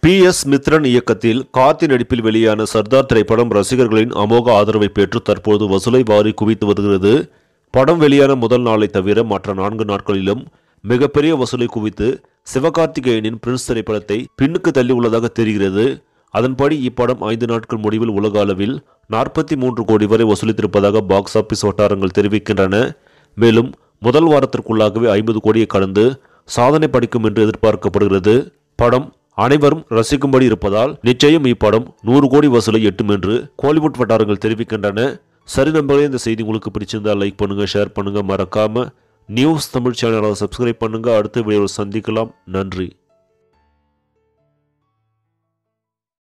B S Mithran இயக்கத்தில் கார்த்தி நடிப்பில் வெளியான சர்தார் திரைப்படம் ரசிகர்களின் அமோக ஆதரவை பெற்று தற்போது வசூலை வாரி குவித்து வருகிறது படம் வெளியான முதல் நாளை தவிர மற்ற நான்கு நாட்களிலும் மிகப்பெரிய வசூலை குவித்து சிவகார்த்திகேயனின் பிரின்ஸ் திரைப்படத்தை பின்னுக்கு தள்ளி உள்ளதாக தெரிகிறது அதன்படி இப்படம் ஐந்து நாட்கள் முடிவில் உலக அளவில் நாற்பத்தி மூன்று கோடி வரை வசூலித்திருப்பதாக பாக்ஸ் ஆபீஸ் வட்டாரங்கள் தெரிவிக்கின்றன மேலும் முதல் வாரத்திற்குள்ளாகவே ஐம்பது கோடியை கடந்து சாதனை படைக்கும் என்று எதிர்பார்க்கப்படுகிறது படம் அனைவரும் ரசிக்கும்படி இருப்பதால் நிச்சயம் இப்படம் நூறு கோடி வசூலை எட்டும் என்று கோலிவுட் வட்டாரங்கள் தெரிவிக்கின்றன சரி நம்பர்களே இந்த செய்தி உங்களுக்கு பிடிச்சிருந்தா லைக் பண்ணுங்க ஷேர் பண்ணுங்க மறக்காம நியூஸ் தமிழ் சேனலை சப்ஸ்கிரைப் பண்ணுங்க அடுத்த வீடியோவில் சந்திக்கலாம் நன்றி